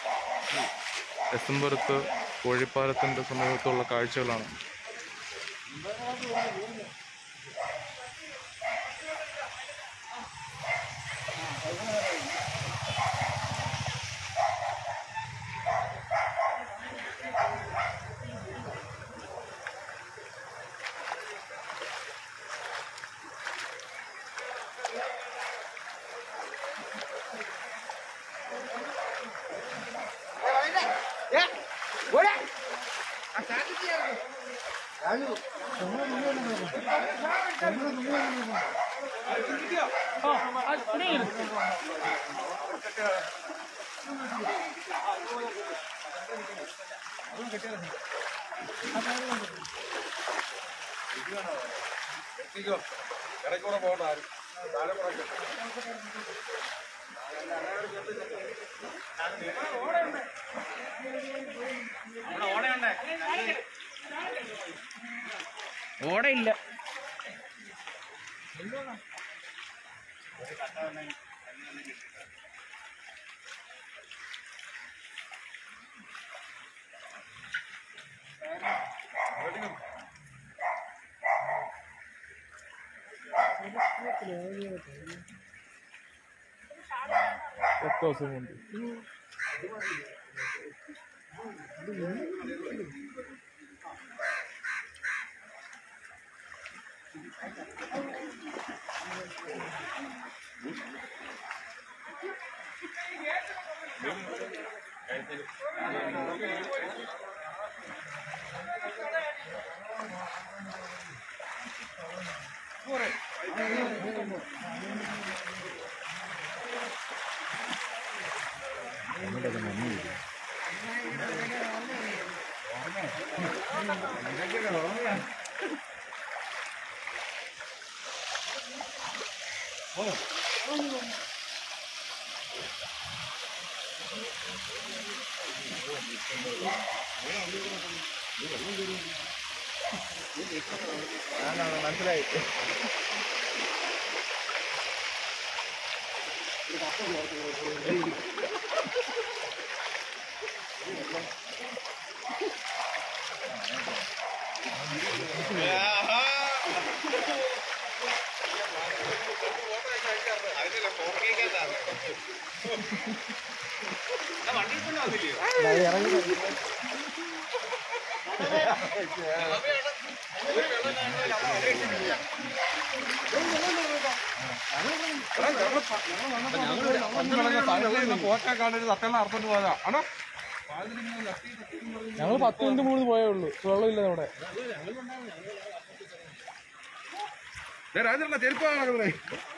എസംപുരത്ത് കോഴിപ്പാലത്തിൻ്റെ സമീപത്തുള്ള കാഴ്ചകളാണ് ഓടയില്ല പത്ത് ദിവസം കൊണ്ട് മനസ്സിലായി ഞങ്ങൾ പത്ത് മിനിറ്റ് മുകളിൽ പോയേ ഉള്ളൂ വെള്ളമില്ല അവിടെ രാജേണ്ട ചെരുപ്പാണ്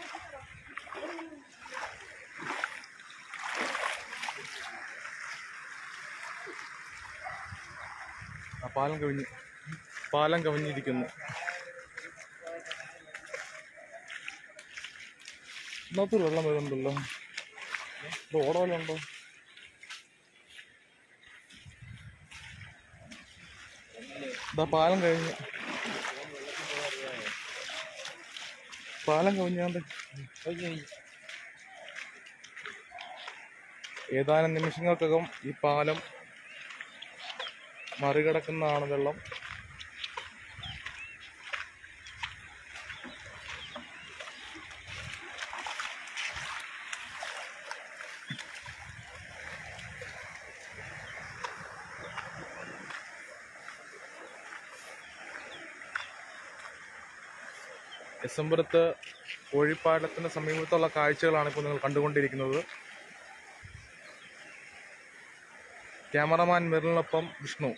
ആ പാലം കവിഞ്ഞ് പാലം കവിഞ്ഞിരിക്കുന്നു ഇതിനകത്തൊരു വെള്ളം വരുന്നുണ്ടല്ലോ ഇത് ഓട വല്ലതും ഉണ്ടോ ഇതാ പാലം കഴിഞ്ഞ് പാലം കവിഞ്ഞാണ്ട് ഏതാനും നിമിഷങ്ങൾക്കകം ഈ പാലം മറികടക്കുന്നതാണ് വെള്ളം ഡിസംബറത്ത് കോഴിപ്പാലത്തിന് സമീപത്തുള്ള കാഴ്ചകളാണ് ഇപ്പോൾ നിങ്ങൾ കണ്ടുകൊണ്ടിരിക്കുന്നത് ക്യാമറമാൻ മെറിലിനൊപ്പം വിഷ്ണു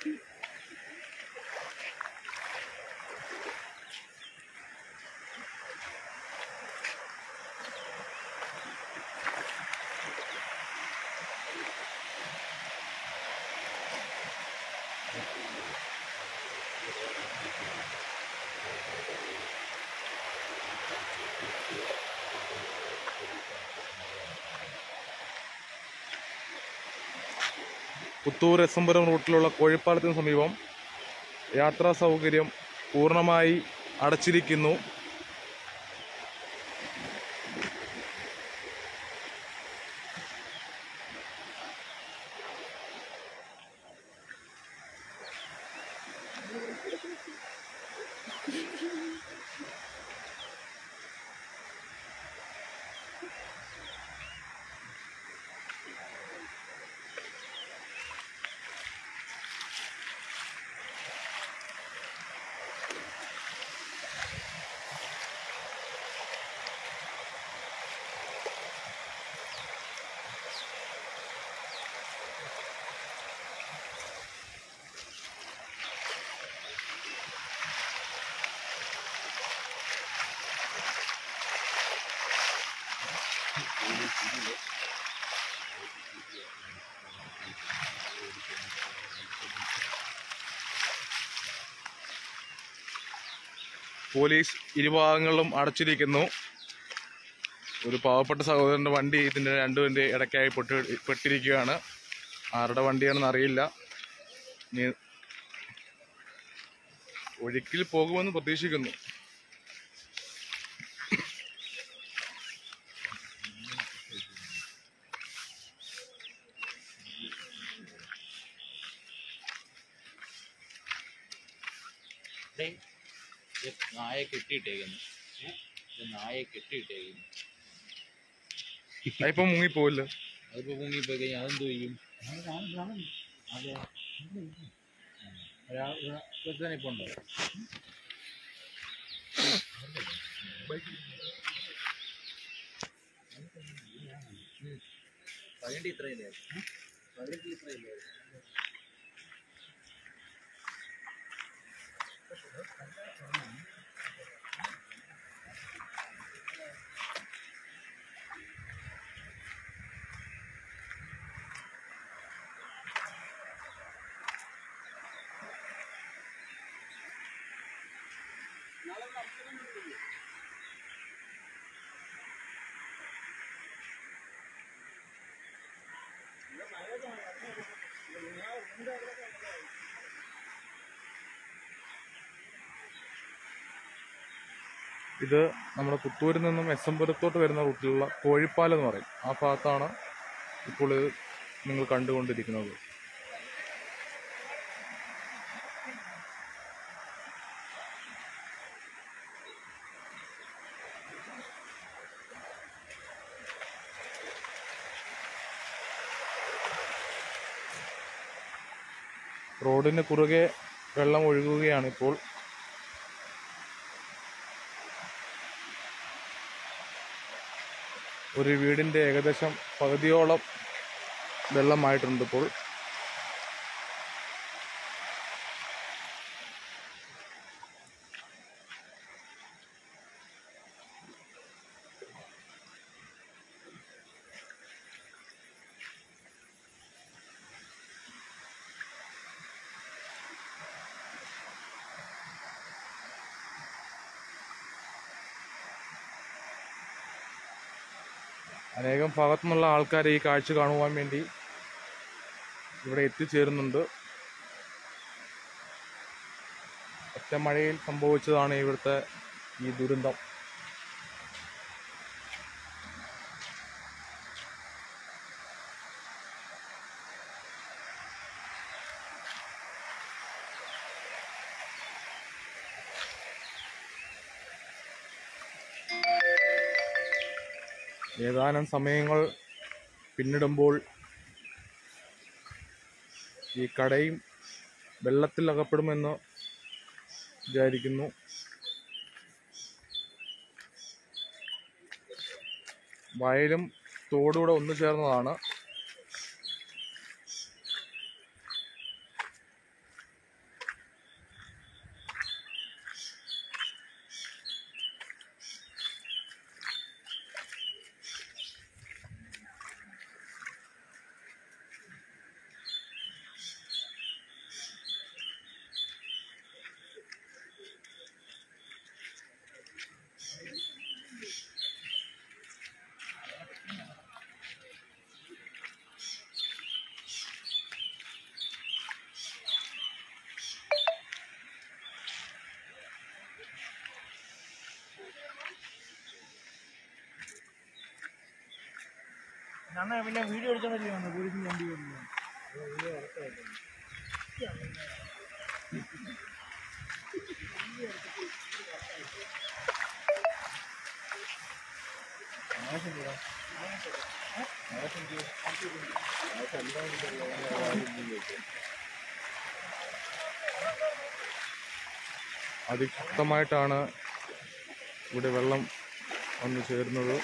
പുത്തൂർ എസംബരം റൂട്ടിലുള്ള കോഴിപ്പാലത്തിന് സമീപം യാത്രാ സൗകര്യം പൂർണ്ണമായി അടച്ചിരിക്കുന്നു പോലീസ് ഇരുഭാഗങ്ങളിലും അടച്ചിരിക്കുന്നു ഒരു പാവപ്പെട്ട സഹോദരന്റെ വണ്ടി ഇതിന്റെ രണ്ടുപേരുടെ ഇടയ്ക്കായി പൊട്ടി പെട്ടിരിക്കുകയാണ് ആരുടെ വണ്ടിയാണെന്ന് അറിയില്ല ഇനി ഒഴുക്കിൽ പോകുമെന്ന് പ്രതീക്ഷിക്കുന്നു ഡേയ്, ഇത് നായെ കെട്ടിയിട്ടേക്കുന്നു ഇത് നായെ കെട്ടിയിട്ടേക്കുന്നു ഇപ്പൊ മുങ്ങിപ്പോവില്ല അതിപ്പോ മുങ്ങിപ്പോയി കഴിഞ്ഞാൽ അതെന്ത് ചെയ്യും അതെ ഒരാൾ ഒരുത്തനെ ഇപ്പൊ ഉണ്ടോ പതിനെട്ട് ഇത്രയില്ലേ പതിനെട്ട് ഇത്രയില്ലേ ഇത് നമ്മുടെ പുത്തൂരിൽ നിന്നും എസ് എം പുരത്തോട്ട് വരുന്ന റൂട്ടിലുള്ള കോഴിപ്പാലം എന്ന് പറയും ആ ഭാഗത്താണ് ഇപ്പോൾ ഇത് നിങ്ങൾ കണ്ടുകൊണ്ടിരിക്കുന്നത് റോഡിന് കുറുകെ വെള്ളം ഒഴുകുകയാണ് ഇപ്പോൾ ഒരു വീടിന്റെ ഏകദേശം പകുതിയോളം വെള്ളമായിട്ടുണ്ട് ഇപ്പോൾ അനേകം ഭാഗത്തു നിന്നുള്ള ആൾക്കാർ ഈ കാഴ്ച കാണുവാൻ വേണ്ടി ഇവിടെ എത്തിച്ചേരുന്നുണ്ട് ഒറ്റ മഴയിൽ സംഭവിച്ചതാണ് ഇവിടുത്തെ ഈ ദുരന്തം ഏതാനും സമയങ്ങൾ പിന്നിടുമ്പോൾ ഈ കടയും വെള്ളത്തിൽ അകപ്പെടുമെന്ന് വിചാരിക്കുന്നു വയലും തോടുകൂടെ ഒന്നു ചേർന്നതാണ് ഞങ്ങൾ പിന്നെ വീഡിയോ എടുത്തോണ്ടല്ലേ വന്നു പോലീസിന് വണ്ടി കൊടുക്കുന്നു അതിശക്തമായിട്ടാണ് ഇവിടെ വെള്ളം വന്നു ചേരുന്നത്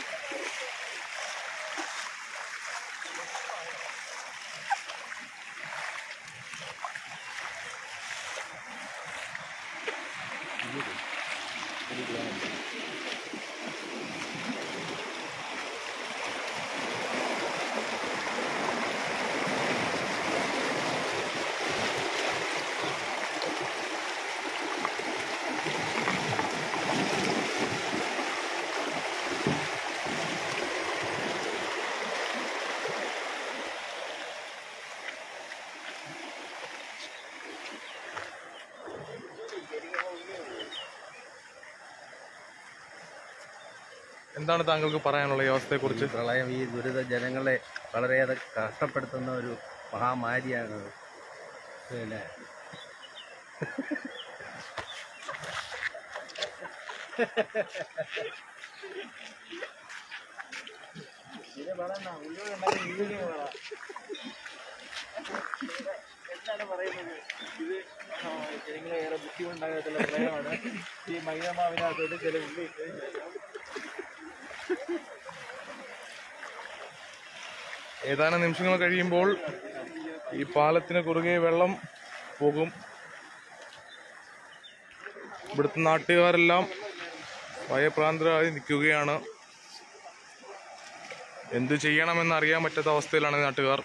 എന്താണ് താങ്കൾക്ക് പറയാനുള്ള ഈ അവസ്ഥയെക്കുറിച്ച് ഈ പ്രളയം ഈ ദുരിത ജനങ്ങളെ വളരെയേറെ കഷ്ടപ്പെടുത്തുന്ന ഒരു മഹാമാരിയാണ് പിന്നെ ഇത് പറയണ്ട ഉള്ളൂർ ഉണ്ടാക്കി വീഡിയോ പറ എന്താണ് പറയുന്നത് ഇത് ആ, ജനങ്ങളെ ഏറെ ബുദ്ധിമുട്ടുണ്ടാകത്തുള്ള പ്രളയമാണ് ഈ മൈനമാവിനകത്തോട്ട് ചില ഉള്ളി ഇട്ട് ഏതാനും നിമിഷങ്ങൾ കഴിയുമ്പോൾ ഈ പാലത്തിന് കുറുകെ വെള്ളം പോകും ഇവിടുത്തെ നാട്ടുകാരെല്ലാം ഭയപ്രാന്തരായി നിൽക്കുകയാണ് എന്ത് ചെയ്യണമെന്ന് അറിയാൻ പറ്റാത്ത അവസ്ഥയിലാണ് ഈ നാട്ടുകാർ